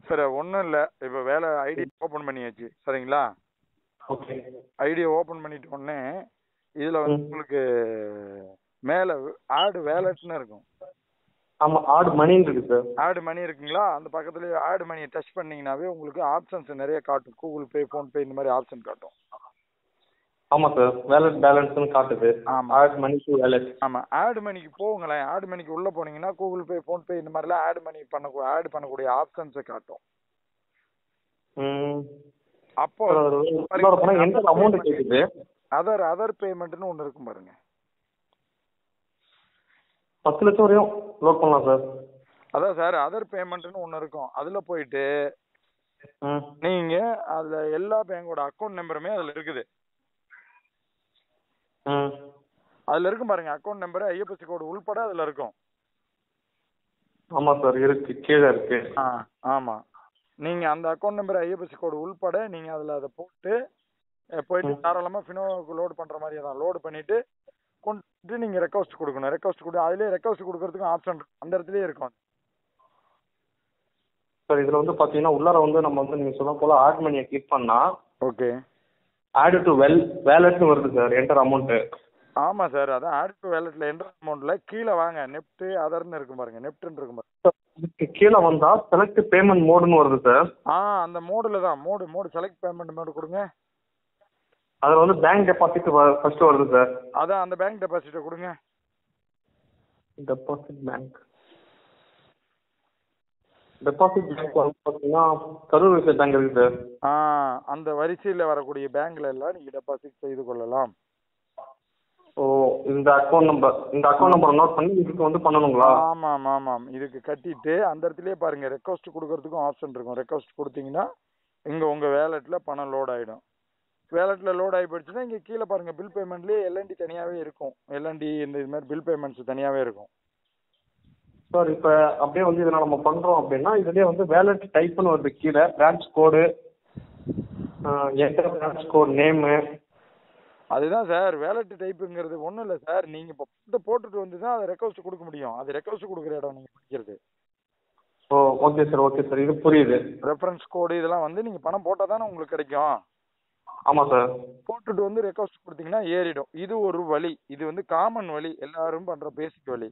சரி ஒன்றும் இல்லை இப்போ வேலை ஐடி ஓப்பன் பண்ணியாச்சு சரிங்களா ஓகே ஐடியை ஓப்பன் பண்ணிட்ட உடனே இதில் வந்து ம். உங்களுக்கு மேலே ஆடு வேலட்னு இருக்கும் ஆமா ஆடு மணின்னு இருக்கு சார் ஆடு மணி இருக்குங்களா அந்த பக்கத்துலேயே ஆடு மணியை டச் பண்ணீங்கன்னாவே உங்களுக்கு ஆப்ஷன்ஸ் நிறைய காட்டும் கூகுள் பே ஃபோன்பே இந்த மாதிரி ஆப்ஷன் காட்டும் ஆமா சார் வேலட் பேலன்ஸ்னு காட்டுது ஆமா. ஆட் மணி டு வேலட் ஆமாம் ஆடு மணிக்கு போங்களேன் ஆடு மணிக்கு உள்ளே போனீங்கன்னா கூகுள் பே ஃபோன்பே இந்த மாதிரிலாம் ஆடு மணி பண்ண ஆட் பண்ணக்கூடிய ஆப்ஷன்ஸை காட்டும் ம் அப்போ உள்ளார போனா எந்த அமௌண்ட் கேக்குது அதர் அதர் பேமெண்ட்னு ஒன்று இருக்கும் பாருங்க பத்து லட்சம் வரையும் லோட் பண்ணலாம் சார் அதான் சார் அதர் பேமெண்ட்னு ஒன்று இருக்கும் அதில் போயிட்டு ம் நீங்க அதுல எல்லா பேங்கோட அக்கௌண்ட் நம்பருமே அதுல இருக்குது ம் அதுல இருக்கும் பாருங்க அக்கௌண்ட் நம்பர் ஐஎஃப்எஸ்சி கோடு உள்பட அதுல இருக்கும் ஆமா சார் இருக்கு கீழே இருக்கு ஆ ஆமா நீங்க அந்த அக்கௌண்ட் நம்பர் ஐஎஃப்எஸ்சி கோடு உள்பட நீங்க அதுல அதை போட்டு அஹ், போயிட்டு ம். தாராளமா ஃபினோவுக்கு லோடு பண்ற மாதிரி தான் லோடு பண்ணிட்டு கொண்டு நீங்க ரெக்வஸ்ட் கொடுக்கணும் ரெக்வஸ்ட் கொடு அதுலயே ரெக்வஸ்ட் கொடுக்கறதுக்கும் ஆப்ஷன் அந்த இடத்துலயே இருக்கும் சார் இதுல வந்து பாத்தீங்கன்னா உள்ளார வந்து நம்ம வந்து நீங்க சொன்ன போல ஆட் மணியை கிளிக் பண்ணா ஓகே ஆட் டு வெல் வேலட்னு வருது சார் என்டர் அமௌண்ட் ஆமா சார் அதான் ஆட் டு வேலட்ல என்டர் அமௌண்ட்ல கீழே வாங்க நெப்ட் அதர்னு இருக்கும் பாருங்க நெப்ட்னு இருக்கும் பாருங்க இதுக்கு கீழே வந்தா செலக்ட் பேமெண்ட் மோடுன்னு வருது சார் ஆ அந்த மோடுல தான் mode mode select payment mode கொடுங்க அதுல வந்து பேங்க் டெபாசிட் ஃபர்ஸ்ட் வருது சார் அதான் அந்த பேங்க் டெபாசிட்டை கொடுங்க டெபாசிட் பேங்க் டெபாசிட் பேங்க் வந்து பாத்தீங்கன்னா கரூர் வைசா பேங்க் இருக்கு சார் ஆ அந்த வரிசையில் வரக்கூடிய பேங்க்ல எல்லாம் நீங்க டெபாசிட் செய்து கொள்ளலாம் ஓ இந்த அக்கௌண்ட் நம்பர் இந்த அக்கௌண்ட் நம்பரை நோட் பண்ணி இதுக்கு வந்து பண்ணணுங்களா ஆமாம் ஆமாம் இதுக்கு கட்டிட்டு அந்த இடத்துலயே பாருங்க ரெக்வஸ்ட் கொடுக்கறதுக்கும் ஆப்ஷன் இருக்கும் ரெக்வஸ்ட் கொடுத்தீங்கன்னா இங்க உங்க வேலெட்ல பணம் லோட் ஆயிடும் வேலெட்ல லோட் ஆகி போயிடுச்சுன்னா இங்க கீழே பாருங்க பில் பேமெண்ட்லயே எல்என்டி தனியாவே இருக்கும் எல்என்டி இந்த இது மாதிரி பில் பேமெண்ட்ஸ் தனியாவே இருக்கும் சார் இப்போ அப்படியே வந்து இதில் நம்ம பண்ணுறோம் அப்படின்னா இதுலேயே வந்து வேலட் டைப்னு வருது கீழே branch code enter branch code name அதுதான் சார் வேலெட் டைப்புங்கிறது ஒன்றும் இல்லை சார் நீங்க இப்போ இதை போட்டுட்டு வந்து தான் அதை ரெக்வஸ்ட் கொடுக்க முடியும் அது ரெக்வஸ்ட் கொடுக்குற இடம் நீங்க படிக்கிறது oh okay sir okay sir இது புரியுது ரெஃபரன்ஸ் கோடு இதெல்லாம் வந்து நீங்க பணம் போட்டால் தானே உங்களுக்கு கிடைக்கும் ஆமாம் சார் போட்டுட்டு வந்து ரெக்வஸ்ட் கொடுத்தீங்கன்னா ஏறிடும் இது ஒரு வழி இது வந்து காமன் வழி எல்லாரும் பண்ற பேசிக் வழி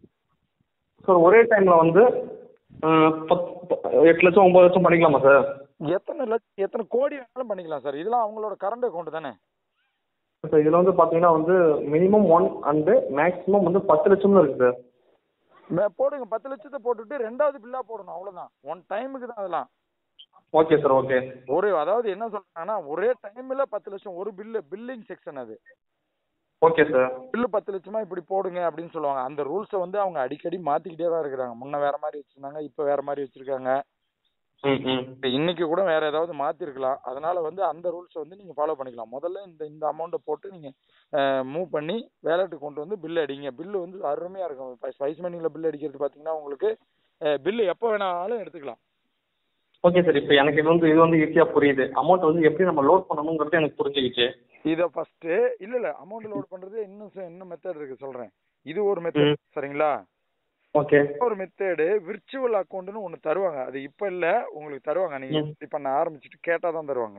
சார் ஒரே டைமில் வந்து அஹ், பத் ப- எட்டு லட்சம் ஒம்பது லட்சம் பண்ணிக்கலாமா சார் எத்தனை லட்சம் எத்தனை கோடி வேணாலும் பண்ணிக்கலாம் சார் இதெல்லாம் அவங்களோட கரண்ட் அக்கௌண்ட் தானே சார் இதில் வந்து பார்த்தீங்கன்னா வந்து மினிமம் ஒன் அண்டு மேக்ஸிமம் வந்து பத்து லட்சம்னு இருக்குது சார் மே- போடுங்க பத்து லட்சத்தை போட்டுட்டு ரெண்டாவது பில்லா போடணும் அவ்வளவுதான் ஒன் டைமுக்கு தான் அதெல்லாம் ஓகே சார் ஓகே ஒரு அதாவது என்ன சொல்றாங்கன்னா ஒரே டைம்ல பத்து லட்சம் ஒரு பில்லு பில்லிங் செக்ஷன் அது ஓகே சார் பில்லு பத்து லட்சமா இப்படி போடுங்க அப்படின்னு சொல்லுவாங்க அந்த ரூல்ஸை வந்து அவங்க அடிக்கடி மாத்திக்கிட்டே தான் இருக்கிறாங்க முன்ன வேற மாதிரி வச்சிருந்தாங்க இப்ப வேற மாதிரி வச்சிருக்காங்க ம் ம் இப்ப இன்னைக்கு கூட வேற ஏதாவது மாத்திருக்கலாம் அதனால வந்து அந்த ரூல்ஸ் வந்து நீங்க ஃபாலோ பண்ணிக்கலாம் முதல்ல இந்த இந்த அமௌண்ட்டை போட்டு நீங்க மூவ் பண்ணி வேலெட்டு கொண்டு வந்து பில் அடிங்க பில்லு வந்து அருமையா இருக்கும் ஸ்பைஸ் மணியில் பில் அடிக்கிறது பாத்தீங்கன்னா உங்களுக்கு பில்லு எப்போ வேணாலும் எடுத்துக்கலாம் ஓகே சார் இப்போ எனக்கு இது வந்து இது வந்து ஈஸியாக புரியுது அமௌண்ட் வந்து எப்படி நம்ம லோட் பண்ணணுங்கிறது எனக்கு புரிஞ்சுக்கிச்சு இதை ஃபர்ஸ்ட் இல்ல இல்ல அமௌண்ட் லோட் பண்றது இன்னும் ச- இன்னும் மெத்தட் இருக்கு சொல்றேன் இது ஒரு மெத்தட் ம். சரிங்களா ஓகே ஒரு மெத்தடு விர்ச்சுவல் அக்கௌண்ட்னு ஒன்னு தருவாங்க அது இப்ப இல்ல உங்களுக்கு தருவாங்க நீங்க ம். இப்படி பண்ண ஆரம்பிச்சுட்டு கேட்டா தான் தருவாங்க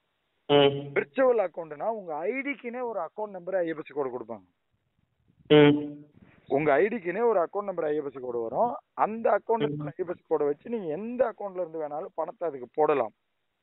ம் விர்ச்சுவல் அக்கௌண்ட்னா உங்க ஐடிக்குனே ஒரு அக்கௌண்ட் நம்பர் ஐஎஃப்எஸ்சி கோடு கொடுப்பாங்க ம் உங்க ஐடிக்குனே ஒரு அக்கௌண்ட் நம்பர் ஐஎஃப்எஸ்சி கோடு வரும் அந்த அக்கௌண்ட் நம்பர் ஐஎஃப்எஸ்சி கோடை வச்சு நீங்க எந்த அக்கௌண்ட்ல இருந்து வேணாலும் பணத்தை அதுக்கு போடலாம்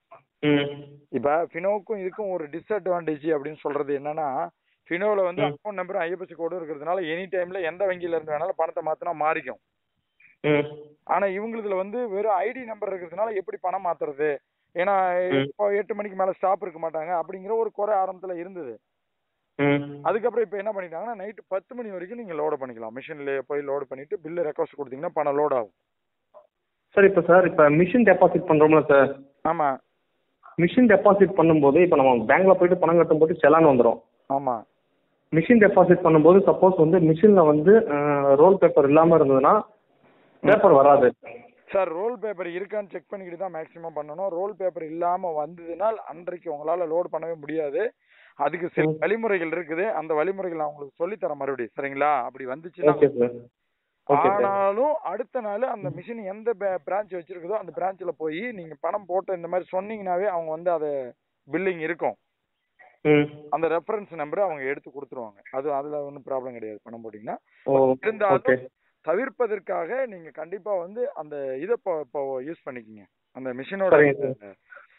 ம் இப்ப ஃபினோவுக்கும் இதுக்கும் ஒரு டிஸ்அட்வான்டேஜ் அப்படின்னு சொல்றது என்னன்னா ஃபினோல வந்து ம். அக்கௌண்ட் நம்பர் ஐஎஃப்எஸ்சி கோடு இருக்கிறதுனால எனி டைம்ல எந்த வங்கியில இருந்து வேணாலும் பணத்தை மாத்தினா மாறிக்கும் ம் ஆனா இவங்களுதுல வந்து வெறும் ஐடி நம்பர் இருக்கிறதுனால எப்படி பணம் மாத்துறது ஏன்னா ம். இப்போ எட்டு மணிக்கு மேல ஸ்டாப் இருக்க மாட்டாங்க அப்படிங்கிற ஒரு குறை ஆரம்பத்துல இருந்தது ம் அதுக்கப்புறம் இப்போ என்ன பண்ணிட்டாங்கன்னா நைட்டு பத்து மணி வரைக்கும் நீங்க லோடு பண்ணிக்கலாம் மிஷின்ல போய் லோடு பண்ணிட்டு பில்லு ரெக்வஸ்ட் கொடுத்தீங்கன்னா பணம் லோட் ஆகும் சார் இப்போ சார் இப்போ மிஷின் டெபாசிட் பண்ணுறோம்ல சார் ஆமா மிஷின் டெபாசிட் பண்ணும்போது இப்போ நம்ம பேங்க்ல போயிட்டு பணம் கட்டும்போது செலான் வந்துடும் ஆமா மிஷின் டெபாசிட் பண்ணும்போது சப்போஸ் வந்து மிஷின்ல வந்து ரோல் பேப்பர் இல்லாம இருந்ததுன்னா பேப்பர் வராது சார் ரோல் பேப்பர் இருக்கான்னு செக் பண்ணிக்கிட்டு தான் மேக்ஸிமம் பண்ணணும் ரோல் பேப்பர் இல்லாம வந்ததுனால் அன்றைக்கு உங்களால லோட் பண்ணவே முடியாது அதுக்கு சில ம். வழிமுறைகள் இருக்குது அந்த வழிமுறைகள் நான் உங்களுக்கு சொல்லித் தரேன் மறுபடியும் சரிங்களா அப்படி வந்துச்சுன்னா ஓகே சார் ஓகே சார் ஆனாலும் அடுத்த நாள் அந்த மிஷின் எந்த பிரான்ச் வச்சிருக்குதோ அந்த பிரான்ச்ல போய் நீங்க பணம் போட்டு இந்த மாதிரி சொன்னீங்கன்னாவே அவங்க வந்து அதை பில்லிங் இருக்கும் ம் அந்த ரெஃபரன்ஸ் நம்பர் அவங்க எடுத்து கொடுத்துருவாங்க அது அதுல ஒன்றும் ப்ராப்ளம் கிடையாது பணம் போட்டீங்கன்னா ஓ இருந்தாலும் ஓகே தவிர்ப்பதற்காக நீங்க கண்டிப்பா வந்து அந்த இதை இப்போ இப்போ யூஸ் பண்ணிக்கங்க அந்த மிஷினோட சரிங்க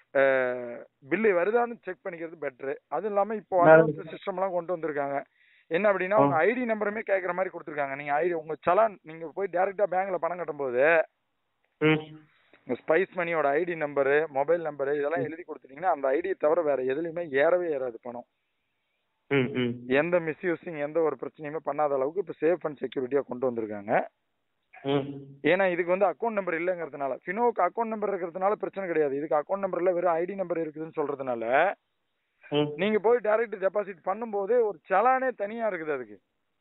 பில்லு வருதான்னு செக் பண்ணிக்கிறது பெட்ரு அதுவும் இல்லாம இப்போ நான் சிஸ்டம் எல்லாம் கொண்டு வந்திருக்காங்க என்ன அப்படின்னா உங்க ஐடி நம்பருமே கேட்குற மாதிரி கொடுத்துருக்காங்க நீங்க ஐடி உங்க சலான் நீங்க போய் டைரக்டா பேங்க்ல பணம் கட்டும்போது ம் உங்க ஸ்பைஸ் மணியோட ஐடி நம்பரு மொபைல் நம்பரு இதெல்லாம் எழுதி கொடுத்துட்டீங்கன்னா அந்த ஐடியை தவிர வேற எதுலையுமே ஏறவே ஏறாது பணம் ம் ம் எந்த மிஸ்யூஸிங் எந்த ஒரு பிரச்சனையுமே பண்ணாத அளவுக்கு இப்போ சேஃப் அண்ட் செக்யூரிட்டியா கொண்டு வந்திருக்காங்க ம் ஏன்னா இதுக்கு வந்து அக்கௌண்ட் நம்பர் இல்லைங்கிறதுனால ஃபினோவுக்கு அக்கௌண்ட் நம்பர் இருக்கிறதுனால பிரச்சனை கிடையாது இதுக்கு அக்கௌண்ட் நம்பர்ல வெறும் ஐடி நம்பர் இருக்குதுன்னு சொல்றதுனால ம் நீங்க போய் டைரக்ட் டெபாசிட் பண்ணும்போது ஒரு சலானே தனியா இருக்குது அதுக்கு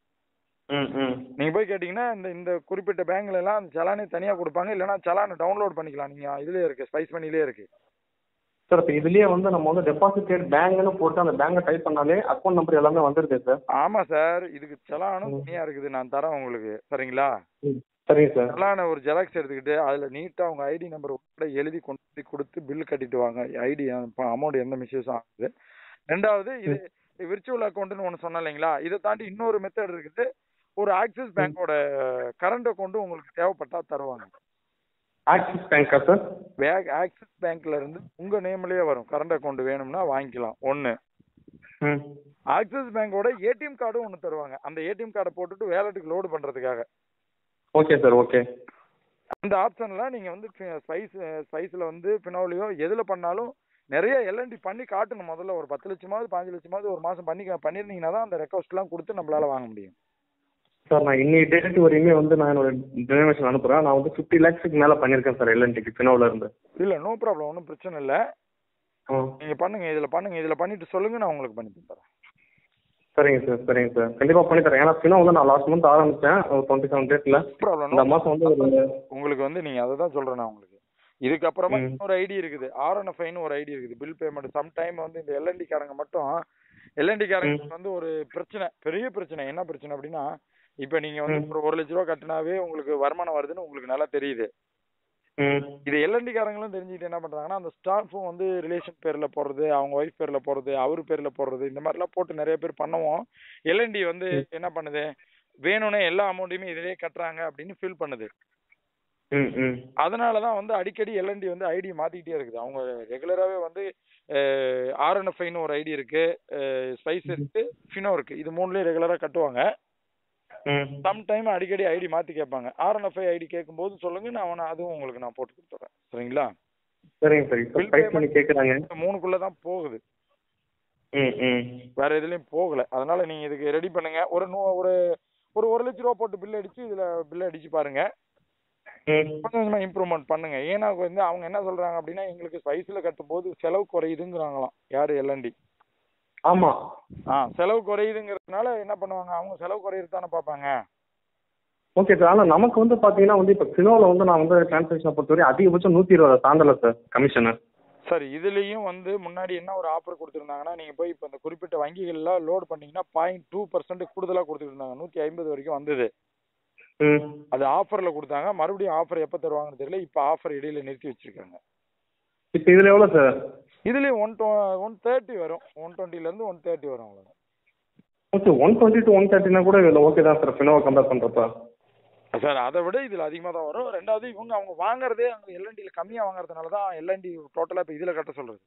ம் ம் நீங்க போய் கேட்டீங்கன்னா இந்த இந்த குறிப்பிட்ட பேங்க்ல எல்லாம் அந்த சலானே தனியா கொடுப்பாங்க இல்லைன்னா சலானை டவுன்லோட் பண்ணிக்கலாம் நீங்க இதுலயே இருக்கு ஸ்பைஸ் பண்ணிலே இருக்கு சார் இப்போ இதுலயே வந்து நம்ம வந்து டெபாசிட்டட் பேங்க்னு போட்டு அந்த பேங்கை டைப் பண்ணாலே அக்கௌண்ட் நம்பர் எல்லாமே வந்துருது சார் ஆமா சார் இதுக்கு சலானும் ம். தனியா இருக்குது நான் தரேன் உங்களுக்கு சரிங்களா ம் சரிங்க சார் சலானை ஒரு ஜெராக்ஸ் எடுத்துக்கிட்டு அதுல நீட்டா உங்க ஐடி நம்பர் உட்பட எழுதி கொண்டு போய் கொடுத்து பில் கட்டிட்டு வாங்க ஐடி அமௌண்ட் எந்த மிஸ்யூஸும் ஆகுது ரெண்டாவது இது விர்ச்சுவல் அக்கௌண்ட்னு ஒன்று சொன்னேன் இல்லைங்களா இதை தாண்டி இன்னொரு மெத்தட் இருக்குது ஒரு ஆக்சிஸ் பேங்கோட கரண்ட் அக்கௌண்ட் உங்களுக்கு தேவைப்பட்டா தருவாங்க ஆக்சிஸ் பேங்க்கா சார் பேங்க் ஆக்சிஸ் பேங்க்ல இருந்து உங்க நேம்லயே வரும் கரண்ட் அக்கௌண்ட் வேணும்னா வாங்கிக்கலாம் ஒன்னு ம் ஆக்சிஸ் பேங்கோட ஏடிஎம் கார்டும் ஒன்று தருவாங்க அந்த ஏடிஎம் கார்டை போட்டுட்டு வேலெட்டுக்கு லோடு பண்றதுக்காக ஓகே சார் ஓகே அந்த ஆப்ஷன்ல நீங்க வந்து ஸ்பைஸ் ஸ்பைஸ்ல வந்து பினோலியோ எதுல பண்ணாலும் நிறைய எல்என்டி பண்ணி காட்டணும் முதல்ல ஒரு பத்து லட்சமாவது பாஞ்சு லட்சமாவது ஒரு மாசம் பண்ணி பண்ணிருந்தீங்கன்னா தான் அந்த ரெக்வஸ்ட் எல்லாம் கொடுத்து நம்மளால வாங்க முடியும் சார் நான் இன்னைக்கு டேட் வரையுமே வந்து நான் என்னோட டெலிவேஷன் அனுப்புறேன் நான் வந்து ஃபிஃப்டி லேக்ஸுக்கு மேலே பண்ணியிருக்கேன் சார் எல்என்டிக்கு பினோவில் இருந்து இல்ல நோ ப்ராப்ளம் ஒன்றும் பிரச்சனை இல்ல ஆ நீங்க பண்ணுங்க இதுல பண்ணுங்க இதுல பண்ணிட்டு சொல்லுங்க நான் உங்களுக்கு பண்ணி தரேன் சரிங்க சார் சரிங்க சார் கண்டிப்பாக பண்ணி தரேன் ஏன்னா பினோ வந்து நான் லாஸ்ட் மந்த் ஆரம்பித்தேன் ஒரு டுவெண்ட்டி செவன் டேட்டில் ப்ராப்ளம் இந்த மாதம் வந்து ஒரு உங்களுக்கு வந்து நீங்க அதை தான் சொல்றேன் நான் உங்களுக்கு இதுக்கப்புறமா ம். இன்னொரு ஐடி இருக்குது ஆர்என்எஃப்ஐன்னு ஒரு ஐடி இருக்குது பில் பேமெண்ட் சம் டைம் வந்து இந்த எல்என்டி காரங்க மட்டும் எல்என்டி காரங்க வந்து ஒரு பிரச்சனை பெரிய பிரச்சனை என்ன பிரச்சனை அப்படின்னா இப்ப நீங்க வந்து ம். ஒரு ஒரு லட்ச ரூபா கட்டினாவே உங்களுக்கு வருமானம் வருதுன்னு உங்களுக்கு நல்லா தெரியுது ம் இது எல்என்டி காரங்களும் தெரிஞ்சுக்கிட்டு என்ன பண்றாங்கன்னா அந்த ஸ்டாஃபும் வந்து ரிலேஷன் பேர்ல போடுறது அவங்க ஒய்ஃப் பேர்ல போடுறது அவர் பேர்ல போடுறது இந்த மாதிரிலாம் போட்டு நிறைய பேர் பண்ணவும் எல்என்டி வந்து என்ன பண்ணுது வேணும்னே எல்லா அமௌண்ட்டையுமே இதிலே கட்டுறாங்க அப்படின்னு ஃபீல் பண்ணுது ம் ம் அதனால தான் வந்து அடிக்கடி எல்என்டி வந்து ஐடி மாத்திக்கிட்டே இருக்குது அவங்க ரெகுலராகவே வந்து ஆர்என்எஃப்ஐன்னு ஒரு ஐடி இருக்கு ஸ்பைஸ் இருக்கு ஃபினோ இருக்கு இது மூணுலயும் ரெகுலரா கட்டுவாங்க ம் சம் டைம் அடிக்கடி ஐடி மாத்தி கேட்பாங்க ஆர்என்எஃப்ஐ ஐடி கேட்கும்போது சொல்லுங்க நான் அவனை அதுவும் உங்களுக்கு நான் போட்டு கொடுத்துறேன் சரிங்களா சரிங்க சார் இப்போ Bill ப்ரைஸ் பண்ணி கேட்குறாங்க இந்த மூணுக்குள்ள தான் போகுது ம் ம் வேற எதுலயும் போகல அதனால நீங்க இதுக்கு ரெடி பண்ணுங்க ஒரு நூ ஒரு ஒரு ஒரு லட்ச ரூபா போட்டு பில் அடிச்சு இதுல பில் அடிச்சு பாருங்க ம் கொஞ்சம் கொஞ்சமா இம்ப்ரூவ்மெண்ட் பண்ணுங்க ஏன்னா வந்து அவங்க என்ன சொல்றாங்க அப்படின்னா எங்களுக்கு ஸ்பைஸ்ல கட்டும் போது செலவு குறையுதுங்கிறாங்களாம் யாரு எல்என்டி ஆமாம் ஆ செலவு குறையுதுங்கிறதுனால என்ன பண்ணுவாங்க அவங்க செலவு குறையுறது தானே பார்ப்பாங்க ஓகே சார் ஆனால் நமக்கு வந்து பார்த்தீங்கன்னா வந்து இப்போ ஃபினோவில் வந்து நான் வந்து டிரான்சாக்ஷனை பொறுத்தவரை அதிகபட்சம் நூற்றி இருபது தாண்டல சார் கமிஷனு சரி இதுலயும் வந்து முன்னாடி என்ன ஒரு ஆஃபர் கொடுத்துருந்தாங்கன்னா நீங்க போய் இப்போ இந்த குறிப்பிட்ட வங்கிகள்ல லோட் பண்ணீங்கன்னா பாயிண்ட் டூ பர்சன்ட் கூடுதலா கொடுத்துட்டு இருந்தாங்க நூத்தி ஐம்பது வரைக்கும் வந்தது ம் அது ஆஃபர்ல கொடுத்தாங்க மறுபடியும் ஆஃபர் எப்ப தருவாங்கன்னு தெரியல இப்போ ஆஃபர் இடையில நிறுத்தி வச்சிருக்காங்க இப்போ இதில் எவ்வளோ சார் இதுலயும் ஒன் ஒன் தேர்ட்டி வரும் ஒன் டுவெண்ட்டில இருந்து ஒன் தேர்ட்டி வரும் அவ்வளவுதான் okay one twenty to one தேர்ட்டினா கூட இதில் ஓகே தான் சார் ஃபினோவை கம்பேர் பண்ணுறப்ப சார் அதை விட இதுல அதிகமா தான் வரும் ரெண்டாவது இவங்க அவங்க வாங்குறதே அங்க எல்என்டில கம்மியா வாங்குறதுனால தான் எல்என்டி டோட்டலா இப்போ இதுல கட்ட சொல்றது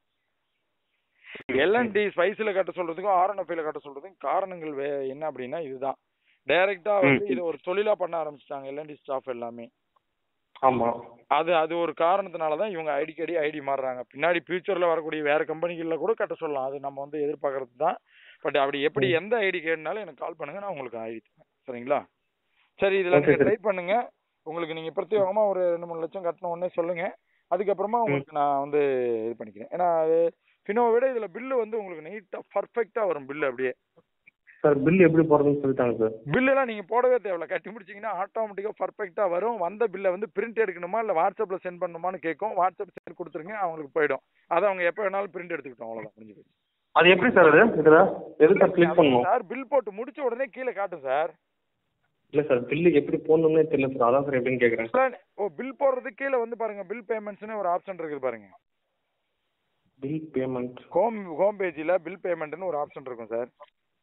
எல்என்டி ஸ்பைஸ்ல கட்ட சொல்றதுக்கும் ஆர்என்எஃப்ல கட்ட சொல்றதுக்கும் காரணங்கள் வே என்ன அப்படின்னா இதுதான் டைரக்டா வந்து ம். இது ஒரு தொழிலா பண்ண ஆரம்பிச்சிட்டாங்க எல்என்டி ஸ்டாஃப் எல்லாமே ஆமாம் அது அது ஒரு காரணத்தினால தான் இவங்க அடிக்கடி ஐடி மாறுறாங்க பின்னாடி ஃபியூச்சர்ல வரக்கூடிய வேற கம்பெனிகள்ல கூட கட்ட சொல்லலாம் அது நம்ம வந்து எதிர்பார்க்கறது தான் பட் அப்படி எப்படி எந்த ஐடி கேட்னாலும் எனக்கு கால் பண்ணுங்க நான் உங்களுக்கு ஐடி தரேன் சரிங்களா சரி இதுல Okay, நீங்க sir. ட்ரை பண்ணுங்க உங்களுக்கு நீங்க பிரத்யேகமா ஒரு ரெண்டு மூணு லட்சம் கட்டணும் உடனே சொல்லுங்க அதுக்கப்புறமா உங்களுக்கு நான் வந்து இது பண்ணிக்கிறேன் ஏன்னா அது ஃபினோவை விட இதுல பில்லு வந்து உங்களுக்கு நீட்டா பர்ஃபெக்டா வரும் பில்லு அப்படியே சார் பில் எப்படி போடுறதுன்னு சொல்லிட்டாங்க சார் பில் எல்லாம் நீங்க போடவே தேவையில்ல கட்டி முடிச்சீங்கன்னா ஆட்டோமேட்டிக்கா பர்ஃபெக்ட்டா வரும் வந்த பில்லை வந்து பிரிண்ட் எடுக்கணுமா இல்ல வாட்ஸ்அப்ல சென்ட் பண்ணணுமான்னு கேட்கும் வாட்ஸ்அப் சென்ட் கொடுத்துருங்க அவங்களுக்கு போயிடும் அதை அவங்க எப்ப வேணாலும் பிரிண்ட் எடுத்துக்கிட்டோம் அவ்வளவுதான் முடிஞ்சு போச்சு அது எப்படி சார் அது இதில் எது சார் கிளிக் பண்ணணும் சார் பில் போட்டு முடிச்ச உடனே கீழே காட்டும் சார் இல்லை சார் பில்லு எப்படி போடணும்னே தெரியல சார் அதான் சார் எப்படின்னு கேட்குறேன் Plan- ஓ பில் போடுறதுக்கு கீழே வந்து பாருங்க பில் பேமெண்ட்ஸ்னு ஒரு ஆப்ஷன் இருக்குது பாருங்க பில் பேமெண்ட் ஹோம் ஹோம் பேஜில் பில் பேமெண்ட்னு ஒரு ஆப்ஷன் இருக்கும் சார்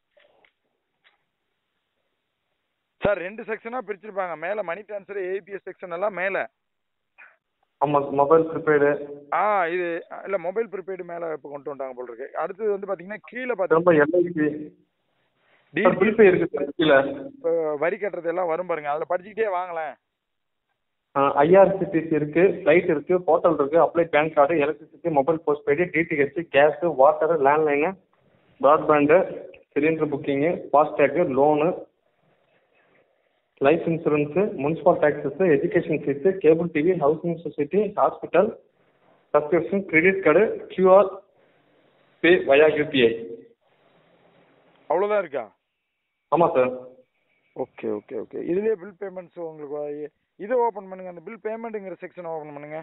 சார் ரெண்டு செக்ஷனாக பிரிச்சிருப்பாங்க மேலே மணி ட்ரான்ஸ்ஃபர் ஏபிஎஸ் செக்ஷன் எல்லாம் மேலே ஆமாம் மொபைல் ப்ரிபெய்டு ஆ இது இல்லை மொபைல் ப்ரிபெய்டு மேலே இப்போ கொண்டு வந்துட்டாங்க போல் இருக்கு அடுத்தது வந்து பார்த்தீங்கன்னா கீழே ரொம்ப பார்த்தீங்கன்னா LIC D sir bill pay இருக்குது சார் கீழே இப்போ வரி கட்டுறது எல்லாம் வரும் பாருங்க அதில் படிச்சுக்கிட்டே வாங்களேன் ஐஆர்சிடிசி இருக்கு ஃப்ளைட் இருக்கு போர்ட்டல் இருக்கு apply PAN card electricity mobile postpaid DTH gas water landline broadband cylinder booking FASTag loan life insurance municipal taxes education fees cable TV housing society hospital subscription credit card QR pay via UPI அவ்வளோதான் இருக்கா ஆமாம் sir okay okay okay இதுலேயே bill payments உங்களுக்கு வ- இதை open பண்ணுங்க அந்த bill பேமெண்ட்டுங்கிற செக்ஷனை ஓப்பன் பண்ணுங்க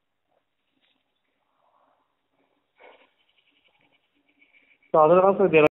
ஸோ அதில் தான் சார் இது